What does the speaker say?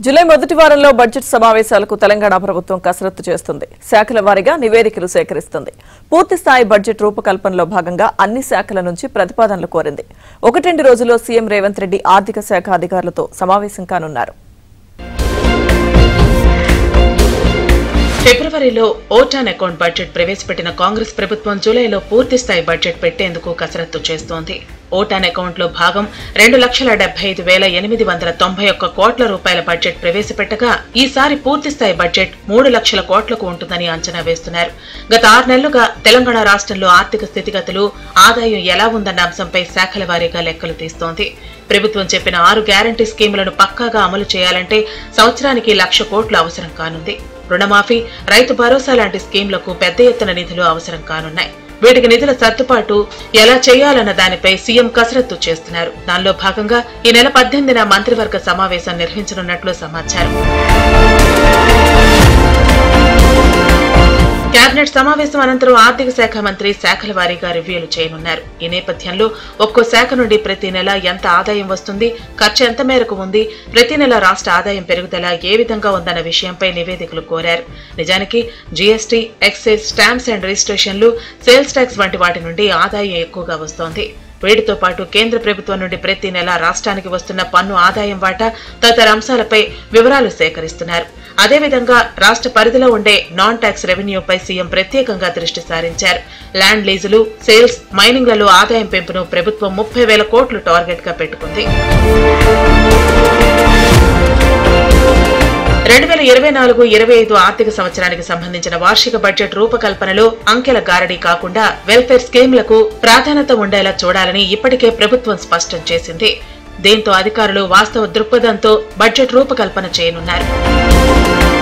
July మొదటి వారంలో budget సమావేశాలకు తెలంగాణ ప్రభుత్వం కసరత్తు చేస్తుంది శాఖల వారీగా నివేదికలు సేకరిస్తుంది పూర్తి స్థాయి బడ్జెట్ రూపకల్పనలో భాగంగా అన్ని శాఖల నుంచి ప్రతిపాదనలు కోరింది ఒకటెండు రోజుల్లో సీఎం రేవంత్ రెడ్డి ఆర్థిక శాఖ అధికారులతో సమావేశం కానున్నారు ఫిబ్రవరిలో ఓటాన్ అకౌంట్ బడ్జెట్ ప్రవేశపెట్టిన కాంగ్రెస్ ప్రభుత్వం జూలైలో పూర్తి స్థాయి బడ్జెట్ పెట్టేందుకు కసరత్తు చేస్తోంది ఓటాన్ అకౌంట్ లో భాగం రెండు లక్షల డెబ్బై ఐదు వేల ఎనిమిది వందల తొంభై ఒక్క కోట్ల రూపాయల బడ్జెట్ ప్రవేశపెట్టగా ఈసారి పూర్తి స్థాయి బడ్జెట్ మూడు లక్షల కోట్లకు ఉంటుందని అంచనా వేస్తున్నారు గత ఆరు నెలలుగా తెలంగాణ రాష్ట్రంలో ఆర్థిక స్థితిగతులు ఆదాయం ఎలా ఉందన్న అంశంపై శాఖల వారీగా లెక్కలు తీస్తోంది ప్రభుత్వం చెప్పిన ఆరు గ్యారంటీ స్కీములను పక్కాగా అమలు చేయాలంటే సంవత్సరానికి లక్ష కోట్లు అవసరం కానుంది రుణమాఫీ రైతు భరోసా లాంటి స్కీంలకు పెద్ద ఎత్తున నిధులు అవసరం కానున్నాయి వీటికి నిధుల సర్దుబాటు ఎలా చేయాలన్న దానిపై సీఎం కసరత్తు చేస్తున్నారు దానిలో భాగంగా ఈ నెల పద్దెనిమిదిన మంత్రివర్గ సమావేశం నిర్వహించనున్నట్లు సమాచారం కేబినెట్ సమావేశం అనంతరం ఆర్థిక శాఖ మంత్రి శాఖల వారీగా రివ్యూలు చేయనున్నారు ఈ నేపథ్యంలో ఒక్కో శాఖ నుండి ప్రతి నెల ఎంత ఆదాయం వస్తుంది ఖర్చు ఎంత మేరకు ఉంది ప్రతి నెల రాష్ట్ర ఆదాయం పెరుగుదల ఏ విధంగా ఉందన్న విషయంపై నివేదికలు కోరారు నిజానికి జీఎస్టీ ఎక్సైజ్ స్టాంప్స్ అండ్ రిజిస్ట్రేషన్లు సేల్స్ ట్యాక్స్ వంటి వాటి నుండి ఆదాయం ఎక్కువగా వస్తోంది వీటితో పాటు కేంద్ర ప్రభుత్వం నుండి ప్రతి నెల రాష్ట్రానికి వస్తున్న పన్ను ఆదాయం వాటా తదితర అంశాలపై వివరాలు సేకరిస్తున్నారు అదేవిధంగా రాష్ట్ర పరిధిలో ఉండే నాన్ ట్యాక్స్ రెవెన్యూపై సీఎం ప్రత్యేకంగా దృష్టి సారించారు ల్యాండ్ లీజులు సేల్స్ మైనింగ్లలో ఆదాయం పెంపును ప్రభుత్వం ముప్పై వేల కోట్లు టార్గెట్ గా పెట్టుకుంది రెండు వేల ఇరవై నాలుగు ఇరవై ఐదు ఆర్థిక సంవత్సరానికి సంబంధించిన వార్షిక బడ్జెట్ రూపకల్పనలో అంకెల గారడీ కాకుండా వెల్ఫేర్ స్కీమ్లకు ప్రాధాన్యత ఉండేలా చూడాలని ఇప్పటికే ప్రభుత్వం స్పష్టం చేసింది దీంతో అధికారులు వాస్తవ దృక్పథంతో బడ్జెట్ రూపకల్పన చేయనున్నారు